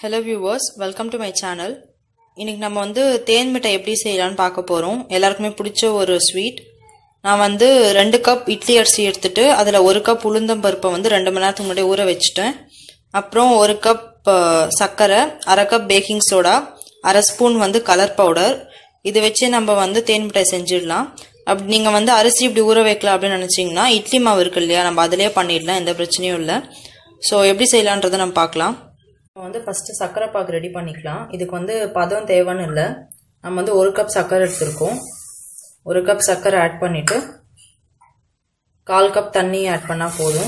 hello viewers welcome to my channel இன்னைக்கு நம்ம வந்து தேன் மிட்டாய் எப்படி செய்யலாம்னு பார்க்க போகிறோம் எல்லாருக்குமே பிடிச்ச ஒரு ஸ்வீட் நான் வந்து ரெண்டு கப் இட்லி அரிசி எடுத்துட்டு அதில் ஒரு கப் உளுந்தம் பருப்பை வந்து ரெண்டு மணி நேரத்துக்கு முன்னாடி ஊற வச்சுட்டேன் அப்புறம் ஒரு கப் அஹ், சர்க்கரை அரை கப் பேக்கிங் சோடா அரை ஸ்பூன் வந்து கலர் பவுடர் இதை வச்சு நம்ம வந்து தேன் மிட்டாய் செஞ்சிடலாம் அப்படி நீங்கள் வந்து அரிசி இப்படி ஊற வைக்கலாம் அப்படின்னு நினச்சிங்கன்னா இட்லி மாவு இருக்கு இல்லையா நம்ம அதிலே பண்ணிடலாம் எந்த பிரச்சனையும் இல்லை ஸோ எப்படி செய்யலான்றதை நம்ம பார்க்கலாம் நம்ம வந்து ஃபஸ்ட்டு சர்க்கரை பாகு ரெடி பண்ணிக்கலாம் இதுக்கு வந்து பதம் தேவைன்னு இல்லை நம்ம வந்து ஒரு கப் சர்க்கரை எடுத்திருக்கோம் ஒரு கப் சர்க்கரை ஆட் பண்ணிவிட்டு கால் கப் தண்ணி ஆட் பண்ணால் போதும்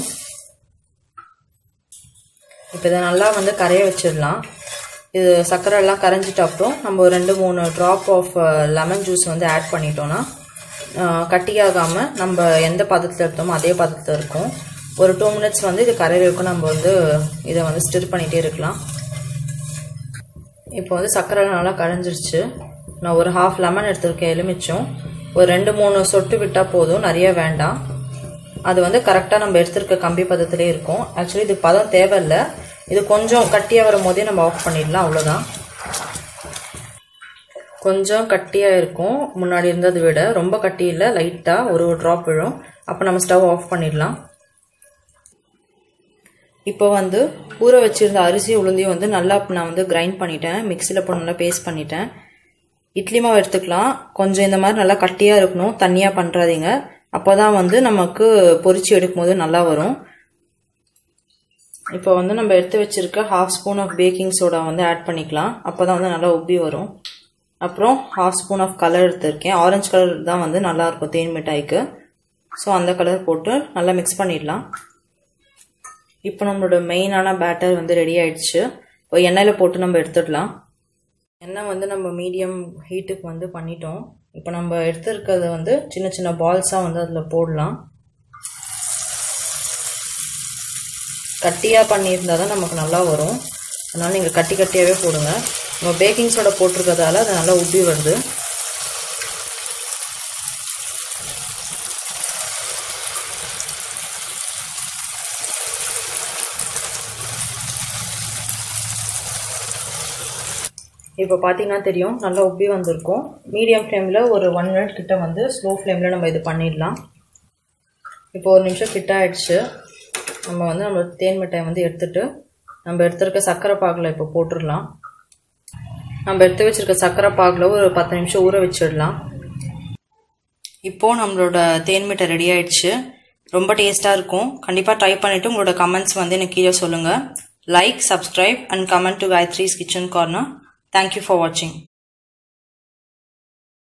இப்போ இதை நல்லா வந்து கரைய வச்சிடலாம் இது சர்க்கரை எல்லாம் கரைஞ்சிட்ட அப்புறம் நம்ம ஒரு ரெண்டு மூணு ட்ராப் ஆஃப் லெமன் ஜூஸ் வந்து ஆட் பண்ணிட்டோன்னா அஹ், கட்டியாகாமல் நம்ம எந்த பதத்தில் எடுத்தோமோ அதே பதத்தில் இருக்கும் ஒரு டூ மினிட்ஸ் வந்து இது கரையிற வரைக்கும் நம்ம வந்து இதை வந்து ஸ்டிர் பண்ணிகிட்டே இருக்கலாம் இப்போ வந்து சர்க்கரை நல்லா கரைஞ்சிருச்சு நான் ஒரு ஹாஃப் லெமன் எடுத்திருக்கேன் எலுமிச்சம் ஒரு ரெண்டு மூணு சொட்டு விட்டால் போதும் நிறைய வேண்டாம் அது வந்து கரெக்டாக நம்ம எடுத்திருக்க கம்பி பதத்திலே இருக்கும் ஆக்சுவலி இது பதம் தேவையில்லை இது கொஞ்சம் கட்டியாக வரும் போதே நம்ம ஆஃப் பண்ணிடலாம் அவ்வளோதான் கொஞ்சம் கட்டியாக இருக்கும் முன்னாடி இருந்ததை விட ரொம்ப கட்டி இல்லை லைட்டாக ஒரு ஒரு ட்ராப் விழும் அப்போ நம்ம ஸ்டவ் ஆஃப் பண்ணிடலாம் இப்போ வந்து ஊற வச்சிருந்த அரிசி உளுந்தையும் வந்து நல்லா நான் வந்து கிரைண்ட் பண்ணிட்டேன் மிக்சியில் போட்டு நல்லா பேஸ்ட் பண்ணிட்டேன் இட்லி மாவு எடுத்துக்கலாம் கொஞ்சம் இந்த மாதிரி நல்லா கட்டியாக இருக்கணும் தண்ணியாக பண்ணுறாதீங்க அப்போ தான் வந்து நமக்கு பொரிச்சு எடுக்கும்போது நல்லா வரும் இப்போ வந்து நம்ம எடுத்து வச்சிருக்க half spoon of baking soda வந்து ஆட் பண்ணிக்கலாம் அப்போ தான் வந்து நல்லா உப்பி வரும் அப்புறம் ஹாஃப் ஸ்பூன் ஆஃப் கலர் எடுத்திருக்கேன் ஆரஞ்சு கலர் தான் வந்து நல்லா இருக்கும் தேன் மிட்டாய்க்கு ஸோ அந்த கலர் போட்டு நல்லா மிக்ஸ் பண்ணிடலாம் இப்போ நம்மளோட மெயினான பேட்டர் வந்து ரெடி ஆயிடுச்சு இப்போ எண்ணெயில் போட்டு நம்ம எடுத்துடலாம் எண்ணெய் வந்து நம்ம மீடியம் ஹீட்டுக்கு வந்து பண்ணிட்டோம் இப்போ நம்ம எடுத்துருக்கிறது வந்து சின்ன சின்ன பால்ஸாக வந்து அதில் போடலாம் கட்டியாக பண்ணியிருந்தால் தான் நமக்கு நல்லா வரும் அதனால் நீங்கள் கட்டி கட்டியாகவே போடுங்க நம்ம பேக்கிங் சோடா போட்டிருக்கிறதால அது நல்லா உப்பி வருது இப்போ பார்த்தீங்கன்னா தெரியும் நல்லா உப்பி வந்திருக்கும் மீடியம் ஃப்ளேமில் ஒரு ஒன் மினிட் கிட்ட வந்து ஸ்லோ ஃப்ளேமில் நம்ம இது பண்ணிடலாம் இப்போ ஒரு நிமிஷம் கிட்ட ஆயிடுச்சு நம்ம வந்து நம்ம தேன் மிட்டாய் வந்து எடுத்துட்டு நம்ம எடுத்திருக்க சர்க்கரை பாகில் இப்போ போட்டுடலாம் நம்ம எடுத்து வச்சிருக்க சர்க்கரை பாகில் ஒரு பத்து நிமிஷம் ஊற வச்சிடலாம் இப்போ நம்மளோட தேன் மிட்டாய் ரெடி ஆயிடுச்சு ரொம்ப டேஸ்ட்டாக இருக்கும் கண்டிப்பாக ட்ரை பண்ணிவிட்டு உங்களோட கமெண்ட்ஸ் வந்து எனக்கு கீழே சொல்லுங்கள் like subscribe and comment to Gayathri's kitchen corner thank you for வாட்சிங்